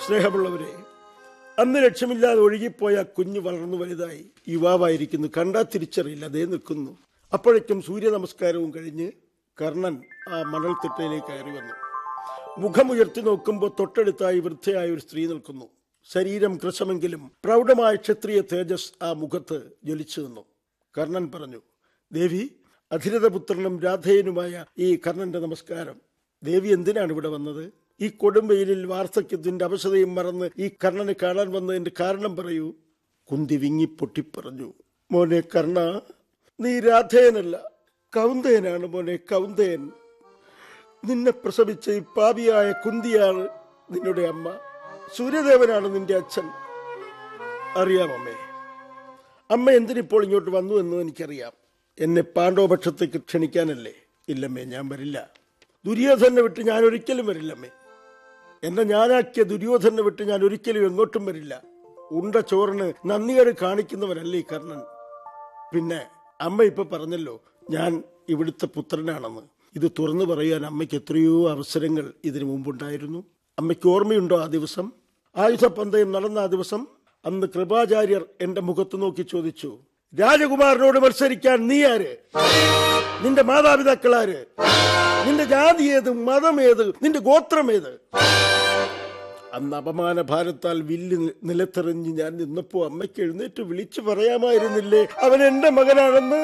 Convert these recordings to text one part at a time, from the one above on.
സ്നേഹമുള്ളവരെ അന്ന് ലക്ഷ്യമില്ലാതെ ഒഴുകിപ്പോയ ആ കുഞ്ഞ് വളർന്നു വലുതായി യുവാവായിരിക്കുന്നു കണ്ടാ തിരിച്ചറിയില്ല അതേ നിൽക്കുന്നു അപ്പോഴേക്കും സൂര്യ നമസ്കാരവും കഴിഞ്ഞ് കർണൻ ആ മണൽത്തിട്ടയിലേക്ക് കയറി വന്നു മുഖമുയർത്തി നോക്കുമ്പോൾ തൊട്ടടുത്തായി വൃദ്ധയായ ഒരു സ്ത്രീ നിൽക്കുന്നു ശരീരം കൃശമെങ്കിലും പ്രൗഢമായ ക്ഷത്രിയ തേജസ് ആ മുഖത്ത് ജ്വലിച്ചു നിന്നു കർണൻ പറഞ്ഞു ദേവി അധിരഥപുത്രനും രാധേയനുമായ ഈ കർണന്റെ നമസ്കാരം ദേവി എന്തിനാണ് ഇവിടെ വന്നത് ഈ കൊടുംവെയിലിൽ വാർദ്ധക്യത്തിന്റെ അവശതയും മറന്ന് ഈ കർണനെ കാണാൻ വന്നതിന്റെ കാരണം പറയൂ കുന്തി വിങ്ങി പൊട്ടിപ്പറഞ്ഞു മോനെ കർണ നീ രാധേയനല്ല കൗന്ദയനാണ് മോനെ കൗന്ദയൻ നിന്നെ പ്രസവിച്ച ഈ പാപിയായ കുന്തിയാണ് നിന്നുടെ അമ്മ സൂര്യദേവനാണ് നിന്റെ അച്ഛൻ അറിയാം അമ്മേ അമ്മ എന്തിനിപ്പോൾ ഇങ്ങോട്ട് വന്നു എന്ന് എനിക്കറിയാം എന്നെ പാണ്ഡവപക്ഷത്തേക്ക് ക്ഷണിക്കാനല്ലേ ഇല്ലമ്മേ ഞാൻ വരില്ല ദുര്യോധനെ വിട്ട് ഞാൻ ഒരിക്കലും വരില്ലമ്മേ എന്നെ ഞാനാക്കിയ ദുര്യോധനെ വിട്ട് ഞാൻ ഒരിക്കലും എങ്ങോട്ടും വരില്ല ഉണ്ട ചോറിന് നന്ദികേട് കാണിക്കുന്നവനല്ലേ ഈ കർണൻ പിന്നെ അമ്മ ഇപ്പൊ പറഞ്ഞല്ലോ ഞാൻ ഇവിടുത്തെ പുത്രനാണെന്ന് ഇത് തുറന്നു പറയാൻ അമ്മയ്ക്ക് എത്രയോ അവസരങ്ങൾ ഇതിനു മുമ്പുണ്ടായിരുന്നു അമ്മയ്ക്ക് ഓർമ്മയുണ്ടോ ആ ദിവസം ആയുധപന്തയം നടന്ന ആ ദിവസം അന്ന് കൃപാചാര്യർ എന്റെ മുഖത്ത് നോക്കി ചോദിച്ചു രാജകുമാരനോട് മത്സരിക്കാൻ നീ ആര് നിന്റെ മാതാപിതാക്കളാര് നിന്റെ ജാതി ഏത് മതം ഏത് നിന്റെ ഗോത്രം ഏത് അന്ന് അപമാന ഭാരത്താൽ വില്ല് നി- നിലത്തെറിഞ്ഞ് ഞാൻ നിന്നപ്പോ അമ്മയ്ക്ക് എഴുന്നേറ്റ് വിളിച്ചു പറയാമായിരുന്നില്ലേ അവൻ എന്റെ മകനാണെന്ന്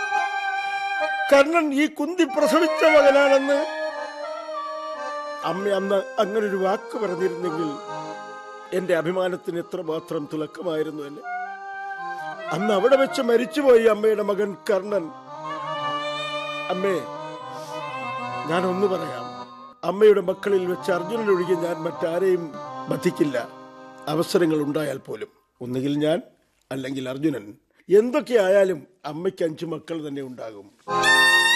കർണൻ ഈ കുന്തി പ്രസവിച്ച മകനാണെന്ന് അമ്മ അന്ന് അങ്ങനെ ഒരു വാക്ക് പറഞ്ഞിരുന്നെങ്കിൽ എന്റെ അഭിമാനത്തിന് എത്രമാത്രം തിളക്കമായിരുന്നു എന്നെ അന്ന് അവിടെ വെച്ച് മരിച്ചുപോയി അമ്മയുടെ മകൻ കർണൻ അമ്മേ ഞാൻ ഒന്ന് പറയാം അമ്മയുടെ മക്കളിൽ വെച്ച് അർജുനനൊഴികെ ഞാൻ മറ്റാരെയും വധിക്കില്ല അവസരങ്ങൾ ഉണ്ടായാൽ പോലും ഒന്നുകിൽ ഞാൻ അല്ലെങ്കിൽ അർജുനൻ എന്തൊക്കെയായാലും അമ്മയ്ക്ക് അഞ്ചു മക്കൾ തന്നെ ഉണ്ടാകും